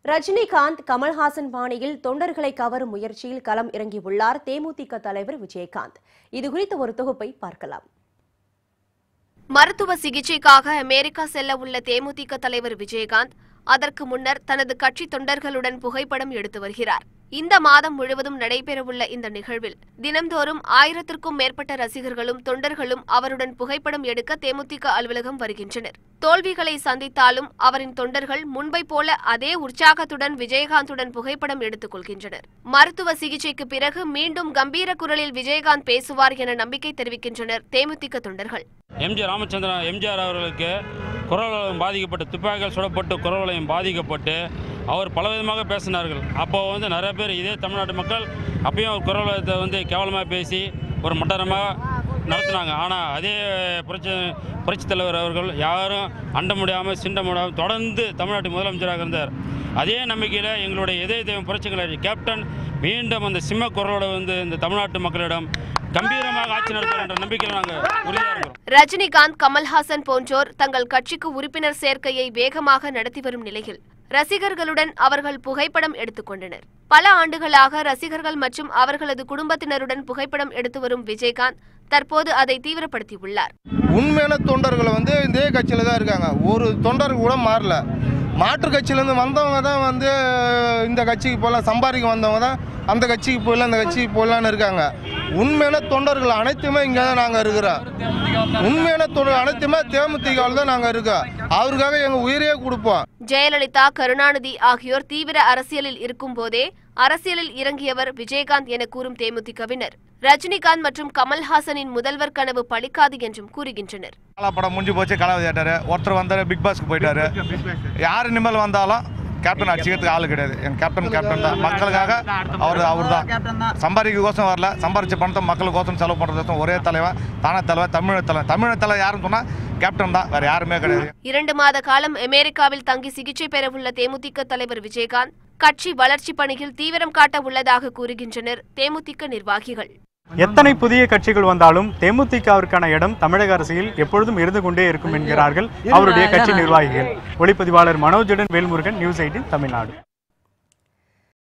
ரஜினிகாந்த் கமல்ஹாசன் பாணியில் தொண்டர்களை கவரும் முயற்சியில் களம் இறங்கியுள்ளார் தேமுதிக தலைவர் விஜயகாந்த் இது குறித்த ஒரு தொகுப்பை பார்க்கலாம் மருத்துவ சிகிச்சைக்காக அமெரிக்கா செல்ல உள்ள தேமுதிக தலைவர் விஜயகாந்த் அதற்கு முன்னர் தனது கட்சி தொண்டர்களுடன் புகைப்படம் எடுத்து வருகிறார் இந்த மாதம் முழுவதும் நடைபெறவுள்ள இந்த நிகழ்வில் தினம்தோறும் ஆயிரத்திற்கும் மேற்பட்ட ரசிகர்களும் தொண்டர்களும் அவருடன் புகைப்படம் எடுக்க தேமுதிக அலுவலகம் வருகின்றனர் தோல்விகளை சந்தித்தாலும் அவரின் தொண்டர்கள் முன்பை போல அதே உற்சாகத்துடன் விஜயகாந்துடன் புகைப்படம் எடுத்துக் கொள்கின்றனர் மருத்துவ சிகிச்சைக்கு பிறகு மீண்டும் கம்பீர குரலில் விஜயகாந்த் பேசுவார் என நம்பிக்கை தெரிவிக்கின்றனர் தேமுதிக தொண்டர்கள் எம்ஜி ராமச்சந்திரன் எம்ஜிஆர் அவர்களுக்கு குரல் வளம் பாதிக்கப்பட்டு துப்பாக்கிகள் சுடப்பட்டு குரல் வளையம் பாதிக்கப்பட்டு அவர் பலவிதமாக பேசினார்கள் அப்போ வந்து நிறைய பேர் இதே தமிழ்நாட்டு மக்கள் அப்பயும் அவர் குரல் வளத்தை வந்து கேவலமாக பேசி ஒரு மட்டரமாக நடத்தினாங்க ஆனால் அதே புரட்சி புரட்சித் தலைவர் அவர்கள் யாரும் அண்ட முடியாமல் சிண்ட முடியாமல் தொடர்ந்து தமிழ்நாட்டு முதலமைச்சராக இருந்தார் அதே நம்பிக்கையில் எங்களுடைய இதய தெய்வம் புரட்சிகளை கேப்டன் மீண்டும் அந்த சிம்ம குரலோட வந்து இந்த தமிழ்நாட்டு மக்களிடம் கம்பீரமாக ஆட்சி நடத்துவார் என்ற நம்பிக்கையில் நாங்கள் உறுதியாக இருக்கிறோம் ரஜினிகாந்த் கமல்ஹாசன் போன்றோர் தங்கள் கட்சிக்கு உறுப்பினர் சேர்க்கையை வேகமாக நடத்தி வரும் நிலையில் ரசிகர்களுடன் அவர்கள் புகைப்படம் எடுத்துக் கொண்டனர் பல ஆண்டுகளாக ரசிகர்கள் மற்றும் அவர்களது குடும்பத்தினருடன் புகைப்படம் எடுத்து வரும் விஜயகாந்த் தற்போது அதை தீவிரப்படுத்தியுள்ளார் உண்மையான தொண்டர்கள் வந்து இதே கட்சியில் தான் இருக்காங்க ஒரு தொண்டர் கூட மாறல மாற்று கட்சியிலேருந்து வந்தவங்க தான் வந்து இந்த கட்சிக்கு போகலாம் சம்பாதிக்க வந்தவங்க தான் அந்த கட்சிக்கு போயிடலாம் அந்த கட்சிக்கு போகலான்னு இருக்காங்க உண்மையான தொண்டர்கள் அனைத்துமே இங்கே தான் நாங்கள் இருக்கிறோம் உண்மையான தொண்டர் அனைத்துமே தேமுதிகவில் தான் நாங்கள் இருக்கோம் அவருக்காக எங்கள் உயிரையே கொடுப்போம் ஜெயலலிதா கருணாநிதி ஆகியோர் தீவிர அரசியலில் இருக்கும் போதே அரசியலில் இறங்கியவர் விஜயகாந்த் என கூறும் தேமுதிகவினர் ரஜினிகாந்த் மற்றும் கமல்ஹாசனின் முதல்வர் கனவு பலிக்காது என்றும் கூறுகின்றனர் கலா படம் முடிஞ்சு போச்சு கலாவதி ஆட்டாரு ஒருத்தர் வந்தாரு பிக் பாஸ்க்கு போயிட்டாரு யார் இனிமேல் வந்தாலும் கேப்டன் அடிச்சுக்கிறதுக்கு ஆள் கிடையாது என் கேப்டன் கேப்டன் தான் மக்களுக்காக அவர் அவர் தான் சம்பாதிக்கோசம் வரல சம்பாரிச்ச பணத்தை மக்களுக்கோசம் செலவு பண்ணுறதுக்கோசம் ஒரே தலைவன் தானே தலைவன் தமிழ் தலைவன் தமிழ் தலை யாருன்னு சொன்னால் கேப்டன் தான் வேறு யாருமே கிடையாது இரண்டு மாத காலம் அமெரிக்காவில் தங்கி சிகிச்சை பெறவுள்ள தேமுதிக தலைவர் விஜயகாந்த் கட்சி வளர்ச்சி பணியில் தீவிரம் காட்ட உள்ளதாக கூறுகின்றனர் தேமுதிக நிர்வாகிகள் எத்தனை புதிய கட்சிகள் வந்தாலும் தேமுதிகவிற்கான இடம் தமிழக அரசியல் எப்பொழுதும் இருந்து கொண்டே இருக்கும் என்கிறார்கள் அவருடைய கட்சி நிர்வாகிகள் ஒளிப்பதிவாளர் மனோஜுடன் வேல்முருகன் நியூஸ் எயிட்டின் தமிழ்நாடு